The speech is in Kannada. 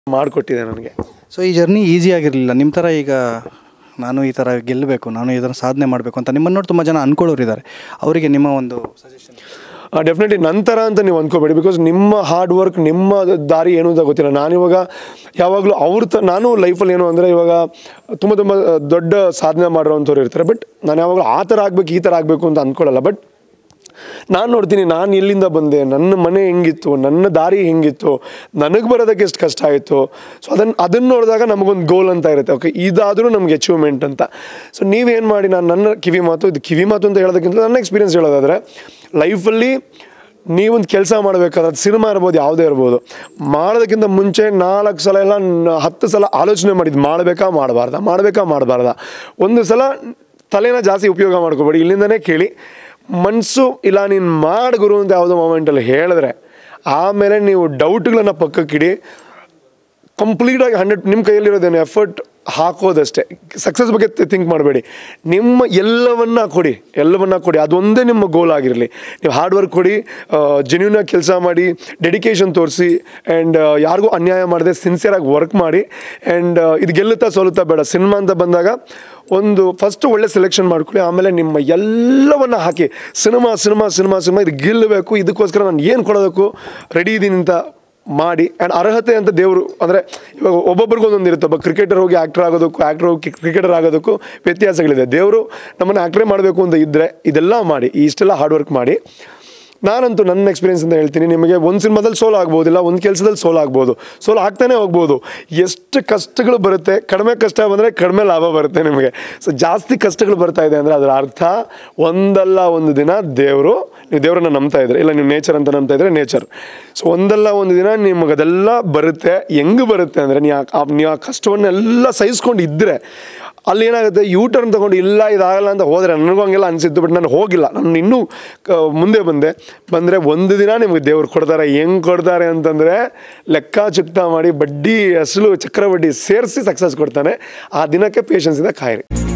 ಮಾಡಿಕೊಟ್ಟಿದೆ ನನಗೆ ಸೊ ಈ ಜರ್ನಿ ಈಸಿ ಆಗಿರಲಿಲ್ಲ ನಿಮ್ಮ ಥರ ಈಗ ನಾನು ಈ ಥರ ಗೆಲ್ಲಬೇಕು ನಾನು ಇದನ್ನು ಸಾಧನೆ ಮಾಡಬೇಕು ಅಂತ ನಿಮ್ಮನ್ನು ನೋಡಿ ತುಂಬ ಜನ ಅನ್ಕೊಳ್ಳೋರು ಇದ್ದಾರೆ ಅವರಿಗೆ ನಿಮ್ಮ ಒಂದು ಸಜೆಷನ್ ಡೆಫಿನೆಟ್ಲಿ ನಂತರ ಅಂತ ನೀವು ಅಂದ್ಕೋಬೇಡಿ ಬಿಕಾಸ್ ನಿಮ್ಮ ಹಾರ್ಡ್ ವರ್ಕ್ ನಿಮ್ಮ ದಾರಿ ಏನು ಅಂತ ಗೊತ್ತಿಲ್ಲ ನಾನಿವಾಗ ಯಾವಾಗಲೂ ಅವ್ರ ತ ನಾನು ಲೈಫಲ್ಲಿ ಏನು ಅಂದರೆ ಇವಾಗ ತುಂಬ ತುಂಬ ದೊಡ್ಡ ಸಾಧನೆ ಮಾಡಿರೋವಂಥವ್ರು ಇರ್ತಾರೆ ಬಟ್ ನಾನು ಯಾವಾಗಲೂ ಆ ಥರ ಆಗಬೇಕು ಈ ಥರ ಆಗಬೇಕು ಅಂತ ಅಂದ್ಕೊಳ್ಳಲ್ಲ ಬಟ್ ನಾನು ನೋಡ್ತೀನಿ ನಾನು ಎಲ್ಲಿಂದ ಬಂದೆ ನನ್ನ ಮನೆ ಹೆಂಗಿತ್ತು ನನ್ನ ದಾರಿ ಹೆಂಗಿತ್ತು ನನಗೆ ಬರೋದಕ್ಕೆ ಎಷ್ಟು ಕಷ್ಟ ಆಯಿತು ಸೊ ಅದನ್ನು ಅದನ್ನು ನೋಡಿದಾಗ ನಮಗೊಂದು ಗೋಲ್ ಅಂತ ಇರುತ್ತೆ ಓಕೆ ಇದಾದರೂ ನಮಗೆ ಅಚೀವ್ಮೆಂಟ್ ಅಂತ ಸೊ ನೀವೇನು ಮಾಡಿ ನಾನು ನನ್ನ ಕಿವಿ ಮಾತು ಇದು ಕಿವಿ ಮಾತು ಅಂತ ಹೇಳೋದಕ್ಕಿಂತ ನನ್ನ ಎಕ್ಸ್ಪೀರಿಯನ್ಸ್ ಹೇಳೋದಾದರೆ ಲೈಫಲ್ಲಿ ನೀವೊಂದು ಕೆಲಸ ಮಾಡಬೇಕಾದ್ರೆ ಅದು ಸಿನಿಮಾ ಇರ್ಬೋದು ಯಾವುದೇ ಇರ್ಬೋದು ಮಾಡೋದಕ್ಕಿಂತ ಮುಂಚೆ ನಾಲ್ಕು ಸಲ ಎಲ್ಲ ನ- ಹತ್ತು ಸಲ ಆಲೋಚನೆ ಮಾಡಿದ್ದು ಮಾಡಬೇಕಾ ಮಾಡಬಾರ್ದ ಮಾಡಬೇಕಾ ಮಾಡಬಾರ್ದ ಒಂದು ಸಲ ತಲೆನ ಜಾಸ್ತಿ ಉಪಯೋಗ ಮಾಡ್ಕೋಬೇಡಿ ಇಲ್ಲಿಂದನೇ ಕೇಳಿ ಮನಸ್ಸು ಇಲ್ಲ ನೀನು ಮಾಡು ಗುರು ಅಂತ ಯಾವುದೋ ಮೊಮೆಂಟಲ್ಲಿ ಹೇಳಿದ್ರೆ ಆಮೇಲೆ ನೀವು ಡೌಟ್ಗಳನ್ನ ಪಕ್ಕಕ್ಕಿಡಿ ಕಂಪ್ಲೀಟಾಗಿ ಹಂಡ್ರೆಡ್ ನಿಮ್ಮ ಕೈಯಲ್ಲಿರೋದೇನು ಎಫರ್ಟ್ ಹಾಕೋದಷ್ಟೇ ಸಕ್ಸಸ್ ಬಗ್ಗೆ ಥಿಂಕ್ ಮಾಡಬೇಡಿ ನಿಮ್ಮ ಎಲ್ಲವನ್ನ ಕೊಡಿ ಎಲ್ಲವನ್ನ ಕೊಡಿ ಅದೊಂದೇ ನಿಮ್ಮ ಗೋಲ್ ಆಗಿರಲಿ ನೀವು ಹಾರ್ಡ್ ವರ್ಕ್ ಕೊಡಿ ಜೆನ್ಯೂನಾಗಿ ಕೆಲಸ ಮಾಡಿ ಡೆಡಿಕೇಶನ್ ತೋರಿಸಿ ಆ್ಯಂಡ್ ಯಾರಿಗೂ ಅನ್ಯಾಯ ಮಾಡದೆ ಸಿನ್ಸಿಯರಾಗಿ ವರ್ಕ್ ಮಾಡಿ ಆ್ಯಂಡ್ ಇದು ಗೆಲ್ಲುತ್ತಾ ಸೋಲುತ್ತಾ ಬೇಡ ಸಿನಿಮಾ ಅಂತ ಬಂದಾಗ ಒಂದು ಫಸ್ಟ್ ಒಳ್ಳೆ ಸೆಲೆಕ್ಷನ್ ಮಾಡ್ಕೊಳ್ಳಿ ಆಮೇಲೆ ನಿಮ್ಮ ಎಲ್ಲವನ್ನ ಹಾಕಿ ಸಿನಿಮಾ ಸಿನಿಮಾ ಸಿನಿಮಾ ಸಿನಿಮಾ ಇದು ಗೆಲ್ಲಬೇಕು ಇದಕ್ಕೋಸ್ಕರ ನಾನು ಏನು ಕೊಡೋದಕ್ಕೂ ರೆಡಿ ಇದ್ದೀನಿ ಅಂತ ಮಾಡಿ ಆ್ಯಂಡ್ ಅರ್ಹತೆ ಅಂತ ದೇವರು ಅಂದರೆ ಇವಾಗ ಒಬ್ಬೊಬ್ರಿಗೂ ಒಂದೊಂದು ಇರುತ್ತೆ ಒಬ್ಬ ಕ್ರಿಕೆಟರ್ ಹೋಗಿ ಆ್ಯಕ್ಟರ್ ಆಗೋದಕ್ಕೂ ಆ್ಯಕ್ಟರ್ ಹೋಗಿ ಕ್ರಿಕೆಟರ್ ಆಗೋದಕ್ಕೂ ವ್ಯತ್ಯಾಸಗಳಿದೆ ದೇವರು ನಮ್ಮನ್ನು ಆ್ಯಕ್ಟ್ರೇ ಮಾಡಬೇಕು ಅಂತ ಇದ್ದರೆ ಇದೆಲ್ಲ ಮಾಡಿ ಇಷ್ಟೆಲ್ಲ ಹಾರ್ಡ್ ವರ್ಕ್ ಮಾಡಿ ನಾನಂತೂ ನನ್ನ ಎಕ್ಸ್ಪೀರಿಯನ್ಸ್ ಅಂತ ಹೇಳ್ತೀನಿ ನಿಮಗೆ ಒಂದು ಸಿನಿಮಾದಲ್ಲಿ ಸೋಲ್ ಆಗ್ಬೋದಿಲ್ಲ ಒಂದು ಕೆಲಸದಲ್ಲಿ ಸೋಲ್ ಆಗ್ಬೋದು ಸೋಲ್ ಆಗ್ತಾನೆ ಹೋಗ್ಬೋದು ಎಷ್ಟು ಕಷ್ಟಗಳು ಬರುತ್ತೆ ಕಡಿಮೆ ಕಷ್ಟ ಬಂದರೆ ಕಡಿಮೆ ಲಾಭ ಬರುತ್ತೆ ನಿಮಗೆ ಸೊ ಜಾಸ್ತಿ ಕಷ್ಟಗಳು ಬರ್ತಾ ಇದೆ ಅಂದರೆ ಅದರ ಅರ್ಥ ಒಂದಲ್ಲ ಒಂದು ದಿನ ದೇವರು ನೀವು ದೇವರನ್ನ ನಂಬ್ತಾ ಇದ್ರೆ ಇಲ್ಲ ನೀವು ನೇಚರ್ ಅಂತ ನಂಬ್ತಾ ಇದ್ರೆ ನೇಚರ್ ಸೊ ಒಂದಲ್ಲ ಒಂದು ದಿನ ನಿಮಗೆ ಅದೆಲ್ಲ ಬರುತ್ತೆ ಹೆಂಗೆ ಬರುತ್ತೆ ಅಂದರೆ ನೀವು ಆ- ನೀವು ಆ ಕಷ್ಟವನ್ನೆಲ್ಲ ಸಹಿಸ್ಕೊಂಡು ಇದ್ದರೆ ಅಲ್ಲಿ ಏನಾಗುತ್ತೆ ಯೂ ಟರ್ನ್ ತೊಗೊಂಡು ಇಲ್ಲ ಇದಾಗಲ್ಲ ಅಂತ ಹೋದರೆ ನನಗೂ ಹಂಗೆಲ್ಲ ಅನಿಸಿತ್ತು ಬಟ್ ನಾನು ಹೋಗಿಲ್ಲ ನಾನು ಇನ್ನೂ ಕ- ಮುಂದೆ ಬಂದೆ ಬಂದರೆ ಒಂದು ದಿನ ನಿಮಗೆ ದೇವ್ರು ಕೊಡ್ತಾರೆ ಹೆಂಗೆ ಕೊಡ್ತಾರೆ ಅಂತಂದರೆ ಲೆಕ್ಕ ಚುಕ್ತ ಮಾಡಿ ಬಡ್ಡಿ ಅಸಲು ಚಕ್ರಬಡ್ಡಿ ಸೇರಿಸಿ ಸಕ್ಸಸ್ ಕೊಡ್ತಾನೆ ಆ ದಿನಕ್ಕೆ ಪೇಷನ್ಸಿಂದ ಕಾಯಿರಿ